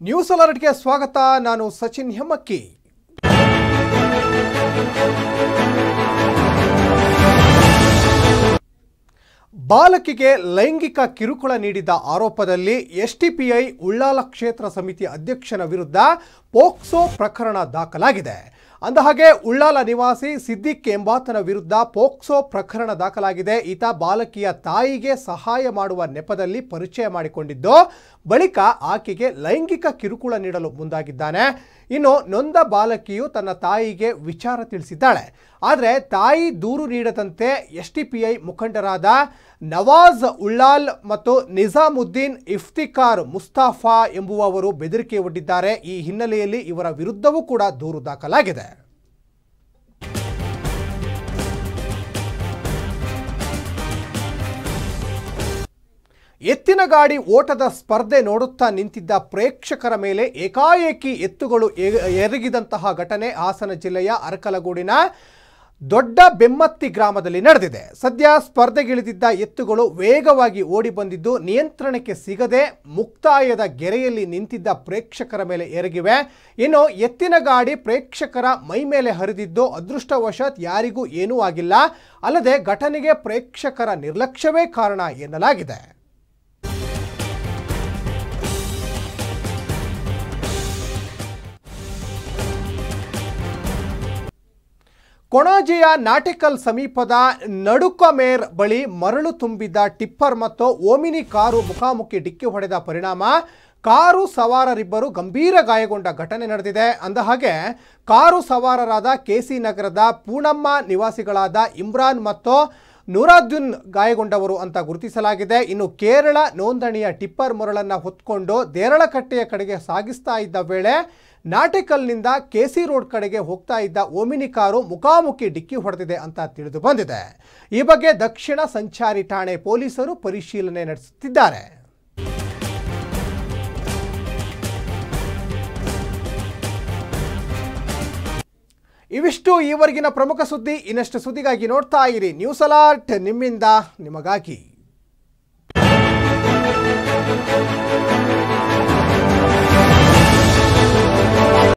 news ಅಲರ್ಟ್ಗೆ ಸ್ವಾಗತ ನಾನು ಸಚಿನ್ ಹೆಮ್ಮಕ್ಕಿ ಬಾಲಕಿಗೆ ಲೈಂಗಿಕ ಕಿರುಕುಳ ನೀಡಿದ ಆರೋಪದಲ್ಲಿ ಎಸ್ಟಿಪಿಐ ಉಳ್ಳಾಲ ಕ್ಷೇತ್ರ ಸಮಿತಿ ಅಧ್ಯಕ್ಷನ ವಿರುದ್ಧ ಪೋಕ್ಸೋ ಪ್ರಕರಣ ದಾಖಲಾಗಿದೆ ಅಂದಹಾಗೆ ಉಳ್ಳಾಲ ನಿವಾಸಿ ಸಿದ್ದಿಕ್ ಎಂಬಾತನ ವಿರುದ್ಧ ಪೋಕ್ಸೋ ಪ್ರಕರಣ ದಾಖಲಾಗಿದೆ ಈತ ಬಾಲಕಿಯ ತಾಯಿಗೆ ಸಹಾಯ ಮಾಡುವ ನೆಪದಲ್ಲಿ ಪರಿಚಯ ಮಾಡಿಕೊಂಡಿದ್ದು ಬಳಿಕ ಆಕೆಗೆ ಲೈಂಗಿಕ ಕಿರುಕುಳ ನೀಡಲು ಮುಂದಾಗಿದ್ದಾನೆ ಇನ್ನು ನೊಂದ ಬಾಲಕಿಯು ತನ್ನ ತಾಯಿಗೆ ವಿಚಾರ ತಿಳಿಸಿದ್ದಾಳೆ ಆದರೆ ತಾಯಿ ದೂರು ನೀಡದಂತೆ ಎಸ್ ಟಿ ಪಿ ಐ ಮುಖಂಡರಾದ ನವಾಜ್ ಉಳ್ಳಾಲ್ ಮತ್ತು ನಿಜಾಮುದ್ದೀನ್ ಇಫ್ತಿಕಾರ್ ಮುಸ್ತಾಫಾ ಎಂಬುವವರು ಬೆದರಿಕೆ ಒಡ್ಡಿದ್ದಾರೆ ಈ ಹಿನ್ನೆಲೆಯಲ್ಲಿ ಇವರ ವಿರುದ್ಧವೂ ಕೂಡ ದೂರು ದಾಖಲಾಗಿದೆ ಎತ್ತಿನ ಗಾಡಿ ಓಟದ ಸ್ಪರ್ಧೆ ನೋಡುತ್ತಾ ನಿಂತಿದ್ದ ಪ್ರೇಕ್ಷಕರ ಮೇಲೆ ಏಕಾಏಕಿ ಎತ್ತುಗಳು ಎ- ಎರಗಿದಂತಹ ಘಟನೆ ಹಾಸನ ಜಿಲ್ಲೆಯ ಅರಕಲಗೂಡಿನ ದೊಡ್ಡ ಬೆಮ್ಮತ್ತಿ ಗ್ರಾಮದಲ್ಲಿ ನಡೆದಿದೆ ಸದ್ಯ ಸ್ಪರ್ಧೆಗಿಳಿದಿದ್ದ ಎತ್ತುಗಳು ವೇಗವಾಗಿ ಓಡಿ ಬಂದಿದ್ದು ನಿಯಂತ್ರಣಕ್ಕೆ ಸಿಗದೆ ಮುಕ್ತಾಯದ ಗೆರೆಯಲ್ಲಿ ನಿಂತಿದ್ದ ಪ್ರೇಕ್ಷಕರ ಮೇಲೆ ಎರಗಿವೆ ಇನ್ನು ಎತ್ತಿನ ಗಾಡಿ ಪ್ರೇಕ್ಷಕರ ಮೈ ಮೇಲೆ ಹರಿದಿದ್ದು ಅದೃಷ್ಟವಶಾತ್ ಯಾರಿಗೂ ಏನೂ ಆಗಿಲ್ಲ ಅಲ್ಲದೆ ಘಟನೆಗೆ ಪ್ರೇಕ್ಷಕರ ನಿರ್ಲಕ್ಷ್ಯವೇ ಕಾರಣ ಎನ್ನಲಾಗಿದೆ ಕೊಣಾಜಿಯ ನಾಟಿಕಲ್ ಸಮೀಪದ ನಡುಕಮೇರ್ ಬಳಿ ಮರಳು ತುಂಬಿದ್ದ ಟಿಪ್ಪರ್ ಮತ್ತು ಓಮಿನಿ ಕಾರು ಮುಖಾಮುಖಿ ಡಿಕ್ಕಿ ಹೊಡೆದ ಪರಿಣಾಮ ಕಾರು ಸವಾರರಿಬ್ಬರು ಗಂಭೀರ ಗಾಯಗೊಂಡ ಘಟನೆ ನಡೆದಿದೆ ಅಂದಹಾಗೆ ಕಾರು ಸವಾರರಾದ ಕೆಸಿ ನಗರದ ಪೂಣಮ್ಮ ನಿವಾಸಿಗಳಾದ ಇಮ್ರಾನ್ ಮತ್ತು ನೂರಾದ್ದುನ್ ಗಾಯಗೊಂಡವರು ಅಂತ ಗುರುತಿಸಲಾಗಿದೆ ಇನ್ನು ಕೇರಳ ನೋಂದಣಿಯ ಟಿಪ್ಪರ್ ಮರಳನ್ನು ಹೊತ್ಕೊಂಡು ದೇರಳಕಟ್ಟೆಯ ಕಡೆಗೆ ಸಾಗಿಸ್ತಾ ಇದ್ದ ವೇಳೆ ನಾಟಿಕಲ್ನಿಂದ ಕೆಸಿ ರೋಡ್ ಕಡೆಗೆ ಹೋಗ್ತಾ ಇದ್ದ ಓಮಿನಿ ಕಾರು ಮುಖಾಮುಖಿ ಡಿಕ್ಕಿ ಹೊಡೆದಿದೆ ಅಂತ ತಿಳಿದು ಬಂದಿದೆ ಈ ಬಗ್ಗೆ ದಕ್ಷಿಣ ಸಂಚಾರಿ ಠಾಣೆ ಪೊಲೀಸರು ಪರಿಶೀಲನೆ ನಡೆಸುತ್ತಿದ್ದಾರೆ ಇವಿಷ್ಟು ಈವರೆಗಿನ ಪ್ರಮುಖ ಸುದ್ದಿ ಇನ್ನಷ್ಟು ಸುದ್ದಿಗಾಗಿ ನೋಡ್ತಾ ಇರಿ ನ್ಯೂಸ್ ಅಲರ್ಟ್ ನಿಮ್ಮಿಂದ ನಿಮಗಾಗಿ